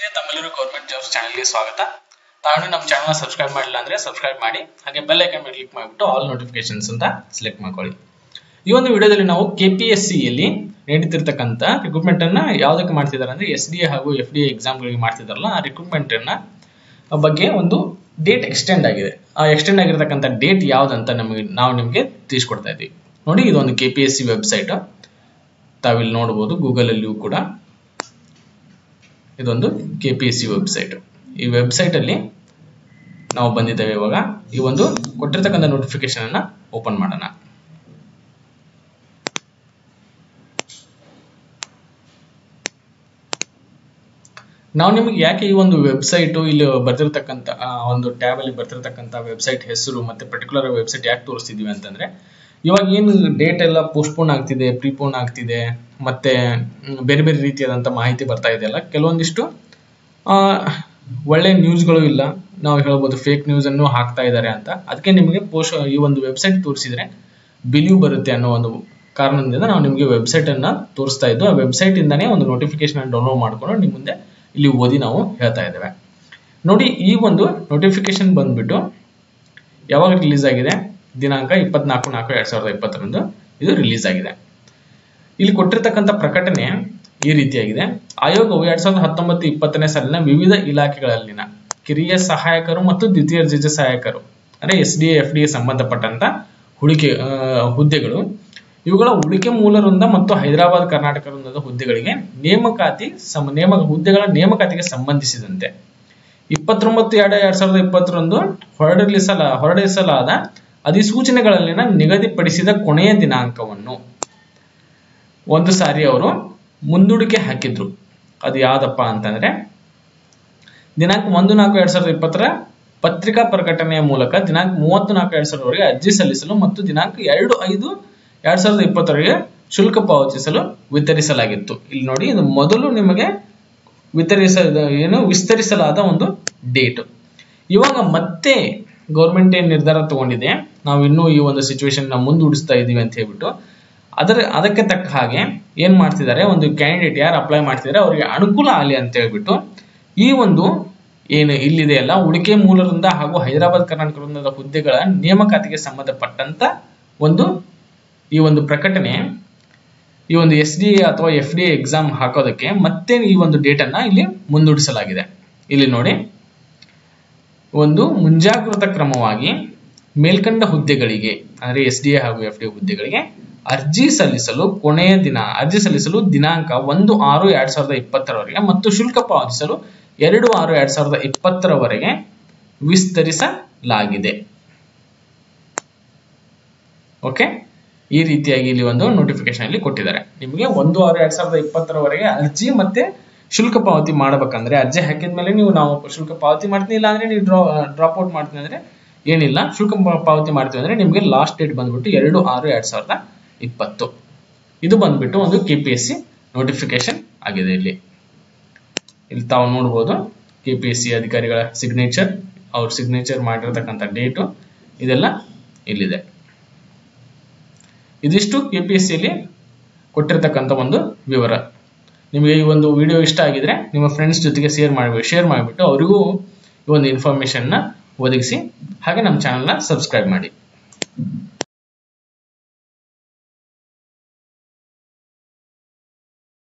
ತಮ್ಮೆಲ್ಲರೂ government jobs ಚಾನಲ್ಗೆ ಸ್ವಾಗತ ತಾವು ನಮ್ಮ ಚಾನಲ್ ಸಬ್ಸ್ಕ್ರೈಬ್ ಮಾಡಿಲ್ಲ ಅಂದ್ರೆ ಸಬ್ಸ್ಕ್ರೈಬ್ ಮಾಡಿ ಹಾಗೆ ಬೆಲ್ ಐಕನ್ ಮೇಲೆ ಕ್ಲಿಕ್ ಮಾಡಿಬಿಟ್ಟು ಆಲ್ ನೋಟಿಫಿಕೇಶನ್ಸ್ ಅಂತ ಸೆಲೆಕ್ಟ್ ಮಾಡ್ಕೊಳ್ಳಿ ಈ ಒಂದು ವಿಡಿಯೋದಲ್ಲಿ ನಾವು ಕೆ ಪಿ ಎಸ್ ಸಿ ಯಲ್ಲಿ ನಡೀತಿರ್ತಕ್ಕಂಥ ರಿಕ್ರೂಟ್ಮೆಂಟ್ ಅನ್ನ ಯಾವ್ದಕ್ಕೆ ಮಾಡ್ತಿದ್ದಾರೆ ಅಂದ್ರೆ ಎಸ್ ಡಿ ಎ ಹಾಗೂ ಎಫ್ ಡಿ ಎ ಎಕ್ಸಾಮ್ಗಳಿಗೆ ಮಾಡ್ತಿದಾರಲ್ಲ ಆ ರಿಕ್ರೂಟ್ಮೆಂಟ್ ಅನ್ನ ಬಗ್ಗೆ ಒಂದು ಡೇಟ್ ಎಕ್ಸ್ಟೆಂಡ್ ಆಗಿದೆ ಆ ಎಕ್ಸ್ಟೆಂಡ್ ಆಗಿರ್ತಕ್ಕಂಥ ಡೇಟ್ ಯಾವ್ದಂತ ನಮಗೆ ನಾವು ನಿಮಗೆ ತಿಳಿಸ್ಕೊಡ್ತಾ ಇದ್ದೀವಿ ನೋಡಿ ಇದೊಂದು K P S C website ತಾವಿಲ್ಲಿ ನೋಡ್ಬೋದು ಗೂಗಲ್ ಅಲ್ಲಿಯೂ ಕೂಡ ಇದೊಂದು K P S C website ಈ ವೆಬ್ಸೈಟ್ ಅಲ್ಲಿ ನಾವು ಬಂದಿದ್ದೇವೆ ಇವಾಗ ಈ ಒಂದು ಕೊಟ್ಟಿರ್ತಕ್ಕಂಥ ನೋಟಿಫಿಕೇಶನ್ ಅನ್ನ ಓಪನ್ ಮಾಡೋಣ ನಾವು ನಿಮಗೆ ಯಾಕೆ ಈ ಒಂದು ವೆಬ್ಸೈಟ್ ಇಲ್ಲಿ ಬರ್ತಿರ್ತಕ್ಕಂಥ ಆ, ಒಂದು ಟ್ಯಾಬ್ ಅಲ್ಲಿ ಬರ್ತಿರ್ತಕ್ಕಂಥ ವೆಬ್ಸೈಟ್ ಹೆಸರು ಮತ್ತೆ ಪರ್ಟಿಕ್ಯುಲರ್ ವೆಬ್ಸೈಟ್ ಯಾಕೆ ತೋರಿಸ್ತಿದೀವಿ ಅಂತಂದ್ರೆ ಇವಾಗ ಏನು ಡೇಟ್ ಎಲ್ಲ ಪೋಸ್ಟ್ಪೋನ್ ಆಗ್ತಿದೆ ಪ್ರಿಪೋನ್ ಆಗ್ತಿದೆ ಮತ್ತೆ ಮ್, ಬೇರೆ ಬೇರೆ ರೀತಿಯಾದಂಥ ಮಾಹಿತಿ ಬರ್ತಾ ಇದೆಯಲ್ಲ ಕೆಲವೊಂದಿಷ್ಟು ಆ, ಒಳ್ಳೆ ನ್ಯೂಸ್ಗಳು ಇಲ್ಲ ನಾವು ಹೇಳ್ಬೋದು ಫೇಕ್ ನ್ಯೂಸ್ ಅನ್ನು ಹಾಕ್ತಾ ಇದ್ದಾರೆ ಅಂತ ಅದಕ್ಕೆ ನಿಮಗೆ ಪೋಸ್ಟ್ ಈ ಒಂದು ವೆಬ್ಸೈಟ್ ತೋರಿಸಿದ್ರೆ ಬಿಲಿವ್ ಬರುತ್ತೆ ಅನ್ನೋ ಒಂದು ಕಾರಣದಿಂದ ನಾವು ನಿಮಗೆ ವೆಬ್ಸೈಟ್ ಅನ್ನ ತೋರಿಸ್ತಾ ಇದ್ದು ಆ ವೆಬ್ಸೈಟ್ ಇಂದಾನೇ ಒಂದು ನೋಟಿಫಿಕೇಶನ್ ಅನ್ನು ಡೌನ್ಲೋಡ್ ಮಾಡ್ಕೊಂಡು ನಿಮ್ಮ ಮುಂದೆ ಇಲ್ಲಿ ಓದಿ ನಾವು ಹೇಳ್ತಾ ಇದ್ದೇವೆ ನೋಡಿ ಈ ಒಂದು ನೋಟಿಫಿಕೇಶನ್ ಬಂದ್ಬಿಟ್ಟು ಯಾವಾಗ ರಿಲೀಸ್ ಆಗಿದೆ ದಿನಾಂಕ ಇಪ್ಪತ್ನಾಲ್ಕು ನಾಲ್ಕು ಎರಡ್ ಸಾವಿರದ ಇಪ್ಪತ್ತರಂದು ಇದು ರಿಲೀಸ್ ಆಗಿದೆ ಇಲ್ಲಿ ಕೊಟ್ಟಿರ್ತಕ್ಕಂಥ ಪ್ರಕಟಣೆ ಈ ರೀತಿಯಾಗಿದೆ ಆಯೋಗವು ಎರಡ್ ಸಾವಿರದ ಹತ್ತೊಂಬತ್ತು ಇಪ್ಪತ್ತನೇ ಸಾಲಿನ ವಿವಿಧ ಇಲಾಖೆಗಳಲ್ಲಿನ ಕಿರಿಯ ಸಹಾಯಕರು ಮತ್ತು ದ್ವಿತೀಯ ದರ್ಜೆ ಸಹಾಯಕರು ಅಂದ್ರೆ ಎಸ್ ಡಿ ಎಫ್ ಡಿ ಸಂಬಂಧಪಟ್ಟಂತ ಹುಡುಕೆ ಆ, ಹುದ್ದೆಗಳು ಇವುಗಳ ಉಳಿಕೆ ಮೂಲ ವೃಂದ ಮತ್ತು ಹೈದರಾಬಾದ್ ಕರ್ನಾಟಕ ವೃಂದದ ಹುದ್ದೆಗಳಿಗೆ ನೇಮಕಾತಿ ಸಮ ನೇಮ ಹುದ್ದೆಗಳ ನೇಮಕಾತಿಗೆ ಸಂಬಂಧಿಸಿದಂತೆ ಇಪ್ಪತ್ತೊಂಬತ್ತು ಎರಡು ಎರಡ್ ಸಾವಿರದ ಇಪ್ಪತ್ತರಂದು ಹೊರಡಿಸಲ ಹೊರಡಿಸಲಾದ ಅಧಿಸೂಚನೆಗಳಲ್ಲಿನ ನಿಗದಿಪಡಿಸಿದ ಕೊನೆಯ ದಿನಾಂಕವನ್ನು ಒಂದು ಸಾರಿ ಅವರು ಮುಂದೂಡಿಕೆ ಹಾಕಿದ್ರು ಅದು ಯಾವ್ದಪ್ಪ ಅಂತಂದ್ರೆ ದಿನಾಂಕ ಒಂದು ನಾಲ್ಕು ಎರಡ್ ಸಾವಿರದ ಇಪ್ಪತ್ತರ ಪತ್ರಿಕಾ ಪ್ರಕಟಣೆಯ ಮೂಲಕ ದಿನಾಂಕ ಮೂವತ್ತು ನಾಲ್ಕು ಎರಡ್ ಸಾವಿರವರೆಗೆ ಅರ್ಜಿ ಸಲ್ಲಿಸಲು ಮತ್ತು ದಿನಾಂಕ ಎರಡು ಐದು ಎರಡ್ ಸಾವಿರದ ಇಪ್ಪತ್ತರವರೆಗೆ ಶುಲ್ಕ ಪಾವತಿಸಲು ವಿತರಿಸಲಾಗಿತ್ತು ಇಲ್ಲಿ ನೋಡಿ ಇದು ಮೊದಲು ನಿಮಗೆ ವಿತರಿಸ ಏನು ವಿಸ್ತರಿಸಲಾದ ಒಂದು ಡೇಟ್ ಇವಾಗ ಮತ್ತೆ ಗೌರ್ಮೆಂಟ್ ಏನ್ ನಿರ್ಧಾರ ತಗೊಂಡಿದೆ ನಾವು ಇನ್ನೂ ಈ ಒಂದು ಸಿಚುವೇಶನ್ ಮುಂದೂಡಿಸ್ತಾ ಇದೀವಿ ಅಂತ ಹೇಳ್ಬಿಟ್ಟು ಅದರ ಅದಕ್ಕೆ ತಕ್ಕ ಹಾಗೆ ಏನ್ ಮಾಡ್ತಿದ್ದಾರೆ ಒಂದು ಕ್ಯಾಂಡಿಡೇಟ್ ಯಾರು ಅಪ್ಲೈ ಮಾಡ್ತಿದ್ದಾರೆ ಅವರಿಗೆ ಅನುಕೂಲ ಆಗಲಿ ಅಂತ ಹೇಳ್ಬಿಟ್ಟು ಈ ಒಂದು ಏನು ಇಲ್ಲಿದೆಯಲ್ಲ ಉಳಿಕೆ ಮೂಲರಿಂದ ಹಾಗೂ ಹೈದರಾಬಾದ್ ಕರ್ನಾಟಕ ವೃಂದದ ಹುದ್ದೆಗಳ ನೇಮಕಾತಿಗೆ ಸಂಬಂಧಪಟ್ಟಂತ ಒಂದು ಈ ಒಂದು ಪ್ರಕಟಣೆ ಈ ಒಂದು ಎಸ್ ಡಿ ಅಥವಾ ಎಫ್ ಡಿ ಎಕ್ಸಾಮ್ ಹಾಕೋದಕ್ಕೆ ಮತ್ತೆ ಈ ಒಂದು ಡೇಟ್ ಅನ್ನ ಇಲ್ಲಿ ಮುಂದೂಡಿಸಲಾಗಿದೆ ಇಲ್ಲಿ ನೋಡಿ ಒಂದು ಮುಂಜಾಗೃತ ಕ್ರಮವಾಗಿ ಮೇಲ್ಕಂಡ ಹುದ್ದೆಗಳಿಗೆ ಅಂದ್ರೆ ಎಸ್ ಡಿ ಎ ಹಾಗೂ ಎಫ್ ಡಿ ಹುದ್ದೆಗಳಿಗೆ ಅರ್ಜಿ ಸಲ್ಲಿಸಲು ಕೊನೆಯ ದಿನ ಅರ್ಜಿ ಸಲ್ಲಿಸಲು ದಿನಾಂಕ ಒಂದು ಆರು ಎರಡ್ ಸಾವಿರದ ಇಪ್ಪತ್ತರವರೆಗೆ ಮತ್ತು ಶುಲ್ಕ ಪಾವತಿಸಲು ಎರಡು ಆರು ಎರಡ್ ಸಾವಿರದ ಇಪ್ಪತ್ತರವರೆಗೆ ವಿಸ್ತರಿಸಲಾಗಿದೆ ಓಕೆ ಈ ರೀತಿಯಾಗಿ ಇಲ್ಲಿ ಒಂದು ನೋಟಿಫಿಕೇಶನ್ ಅಲ್ಲಿ ಕೊಟ್ಟಿದ್ದಾರೆ ನಿಮಗೆ ಒಂದು ಆರು ಎರಡ್ ಸಾವಿರದ ಇಪ್ಪತ್ತರವರೆಗೆ ಅರ್ಜಿ ಮತ್ತೆ ಶುಲ್ಕ ಪಾವತಿ ಮಾಡಬೇಕಂದ್ರೆ ಅರ್ಜಿ ಹಾಕಿದ್ಮೇಲೆ ನೀವು ನಾವು ಶುಲ್ಕ ಪಾವತಿ ಮಾಡ್ತೀನಿ ಇಲ್ಲ ಅಂದ್ರೆ ನೀವು ಡ್ರಾ ಡ್ರಾಪ್ ಔಟ್ ಮಾಡ್ತೀನಿ ಅಂದ್ರೆ ಏನಿಲ್ಲ ಶುಲ್ಕ ಪಾ- ಪಾವತಿ ಮಾಡ್ತೀವಿ ಅಂದ್ರೆ ನಿಮಗೆ ಲಾಸ್ಟ್ ಡೇಟ್ ಬಂದ್ಬಿಟ್ಟು ಎರಡು ಆರು ಎರಡ್ ಸಾವಿರದ ಇಪ್ಪತ್ತು ಇದು ಬಂದ್ಬಿಟ್ಟು ಒಂದು K P S C notification ಆಗಿದೆ ಇಲ್ಲಿ ಇಲ್ಲಿ ತಾವು ನೋಡ್ಬೋದು ಕೆ ಪಿ ಎಸ್ ಸಿ ಅಧಿಕಾರಿಗಳ ಸಿಗ್ನೇಚರ್ ಅವ್ರ ಸಿಗ್ನೇಚರ್ ಮಾಡಿರ್ತಕ್ಕಂಥ ಡೇಟು ಇದೆಲ್ಲ ಇಲ್ಲಿದೆ ಇದಿಷ್ಟು ಕೆ ಪಿ ಎಸ್ ಸಿಯಲ್ಲಿ ಕೊಟ್ಟಿರ್ತಕ್ಕಂಥ ಒಂದು ವಿವರ ನಿಮಗೆ ಈ ಒಂದು ವಿಡಿಯೋ ಇಷ್ಟ ಆಗಿದ್ರೆ ನಿಮ್ಮ ಫ್ರೆಂಡ್ಸ್ ಜೊತೆಗೆ ಶೇರ್ ಮಾಡಿ ಶೇರ್ ಮಾಡಿಬಿಟ್ಟು ಅವರಿಗೂ ಈ ಒಂದು ಇನ್ಫಾರ್ಮೇಶನ್ನ ಒದಗಿಸಿ ಹಾಗೆ ನಮ್ಮ ಚಾನಲ್ನ ಸಬ್ಸ್ಕ್ರೈಬ್ ಮಾಡಿ